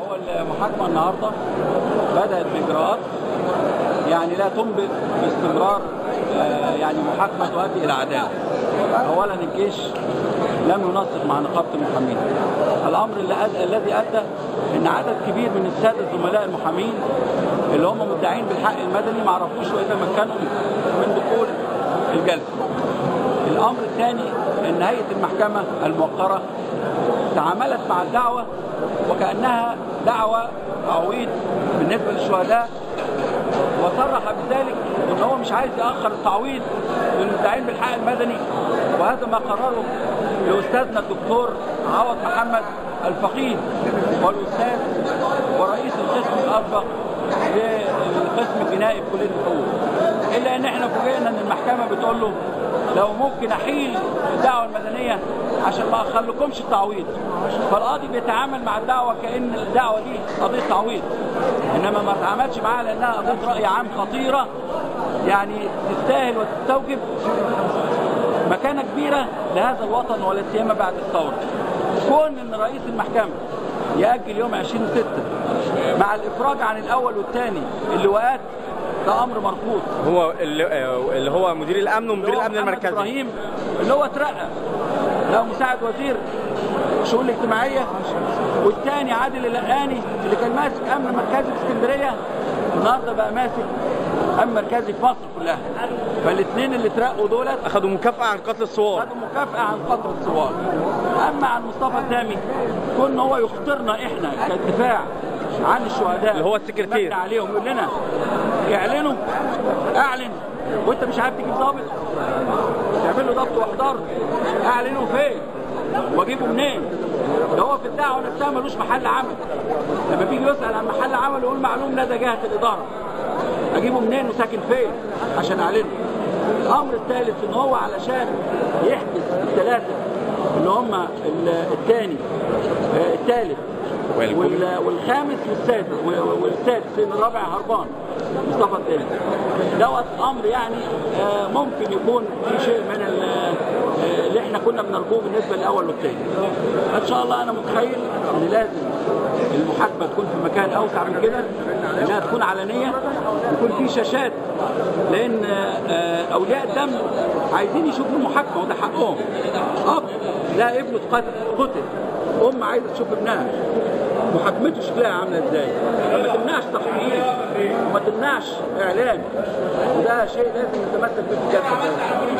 هو المحاكمة النهاردة بدأت بإجراءات يعني لا تنبئ باستمرار آه، يعني محاكمة تؤدي إلى عدالة أولا الجيش لم ينسق مع نقابة المحامين الأمر اللي أدى الذي أدى أن عدد كبير من السادة زملاء المحامين اللي هم مدعين بالحق المدني ما عرفوش ويتمكنوا من دخول الجلسة الأمر الثاني أن هيئة المحكمة الموقرة تعاملت مع الدعوة وكأنها دعوة تعويض بالنسبة للشهداء وصرح بذلك ان هو مش عايز ياخر التعويض للمدعين بالحق المدني وهذا ما قرره لاستاذنا الدكتور عوض محمد الفقيه والاستاذ ورئيس القسم الاسبق للقسم الجنائي في كليه الحقوق الا ان احنا فوجئنا ان المحكمه بتقول له لو ممكن احيل الدعوه المدنيه عشان ما اخلكمش التعويض فالقاضي بيتعامل مع الدعوه كان الدعوه دي قضيه تعويض انما ما تعاملش معاها لانها قضيه راي عام خطيره يعني تستاهل وتستوجب مكانه كبيره لهذا الوطن ولا سيما بعد الثوره كون ان رئيس المحكمه ياجل يوم 20 6 مع الافراج عن الاول والثاني اللواءات ده امر مرفوض هو اللي, آه، اللي هو مدير الامن ومدير اللي هو الامن محمد المركزي ابراهيم اللي هو اترقى ده مساعد وزير الشؤون الاجتماعيه والثاني عادل اللقاني اللي كان ماسك امن مركزي في اسكندريه النهارده بقى ماسك امن مركزي في مصر كلها فالاثنين اللي اترقوا دولت اخذوا مكافاه عن قتل الثوار خدوا مكافأة عن قطر الثوار أما عن مصطفى الدامي كون هو يخطرنا إحنا كالدفاع عن الشهداء اللي هو السكرتير. مبني عليهم يقول لنا اعلنوا اعلن وانت مش عارف تجيب ضابط تعمل له ضبط واحضار اعلنوا فين واجيبه منين ده هو في الدعوه نفسها ملوش محل عمل لما بيجي يسال عن محل عمل يقول معلوم لدى جهه الاداره اجيبه منين وساكن فين عشان اعلنه الامر الثالث ان هو علشان يحجز الثلاثه اللي هم ال- الثاني آه، الثالث والجملة. وال- والخامس والسادس و- والسادس لان الرابع هربان مصطفى الثاني دوت امر يعني آه، ممكن يكون في شيء من ال- آه، اللي احنا كنا بنرجوه بالنسبه للاول والثاني ان شاء الله انا متخيل ان لازم المحاكمه تكون في مكان اوسع من كده انها تكون علنيه يكون في شاشات لان آه، اولياء الدم عايزين يشوفوا المحاكمه وده حقهم اب لا ابنه اتقتل قتل ام عايزه تشوف ابنها محاكمته شكلها عامله ازاي فما تمنعش تحقيق وما تمنعش اعلان وده شيء لازم نتمثل فيه في الجلسه